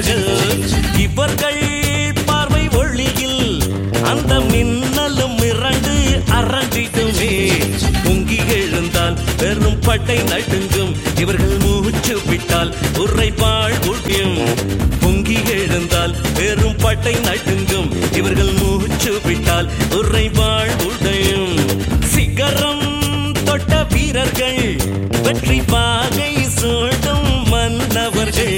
மன்னவர்கள் இவர்கள் பார்வை ஒளியில் அந்த மின்னலும் மிரண்டு அரண்டிடுமே பொங்கி எழுந்தால் பெரும் பட்டை நடுங்கும் இவர்கள் மூச்சு விட்டால் உரைப்பாள் ஊட்டியும் பொங்கி எழுந்தால் பெரும் பட்டை நடுங்கும் இவர்கள் மூச்சு விட்டால் உரைப்பாள் உடையும் சிகரம் தொட்ட வீரர்கள் வெற்றி பாகை சூடும் மன்னவர்கள்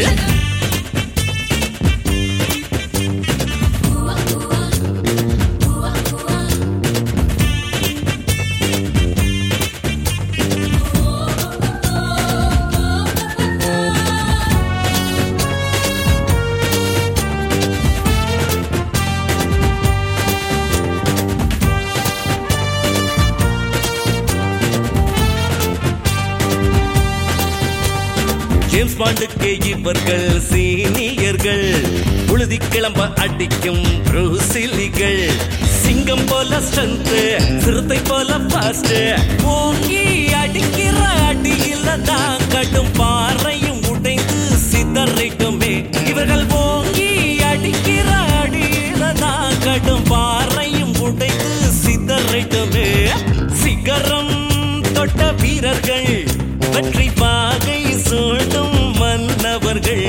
ஜேம்ஸ் பாண்டுக்கு இவர்கள் சீனியர்கள் உழுதி கிளம்ப அடிக்கும் ப்ரூசிலிகள் சிங்கம் போல ஸ்ட்ரென்த் சிறுத்தை போல பாஸ்ட் ஓங்கி அடிக்கிற அடியில தான் கடும் பாறையும் உடைந்து சிதறிட்டுமே இவர்கள் ஓங்கி அடிக்கிற அடியில தான் கடும் பாறையும் உடைந்து சிதறிட்டுமே சிகரம் தொட்ட வீரர்கள் வெற்றி பாகை சூடும் மன்னவர்கள்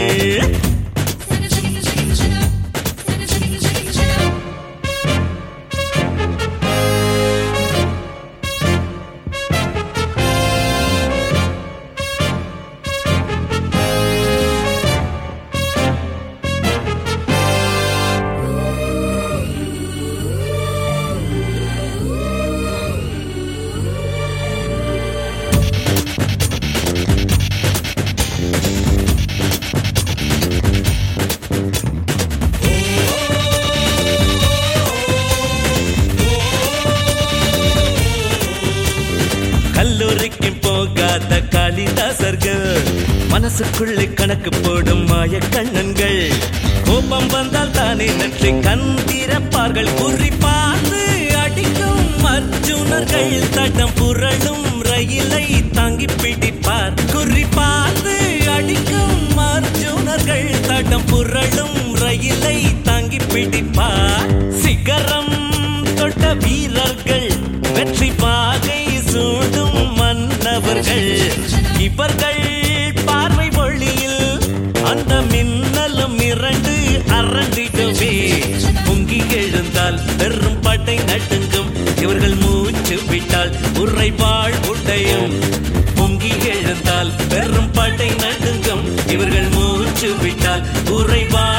கல்லூரிக்கு போகாத காளிதாசர்கள் மனசுக்குள்ளே கணக்கு போடும் மாய கண்ணன்கள் கோபம் வந்தால் தானே நன்றி கண் திறப்பார்கள் குறி பார்த்து அடிக்கும் அர்ஜுனர்கள் தடம் புரளும் ரயிலை தாங்கி பிடிப்பார் குறி பார்த்து அடிக்கும் அர்ஜுனர்கள் தடம் புரளும் ரயிலை தாங்கி பிடிப்பார் சிகரம் தொட்ட வீரர்கள் வெற்றி பாகை சூடும் மன்னவர்கள் இவர்கள் பார்வை ஒளியில் அந்த மின்னலும் இரண்டு அரண்டிடுமே பொங்கி எழுந்தால் பெரும் பட்டை நடுங்கும் இவர்கள் மூச்சு விட்டால் உரைவாள் உடையும் பொங்கி எழுந்தால் பெரும் பட்டை நடுங்கும் இவர்கள் மூச்சு விட்டால் உரைவாள்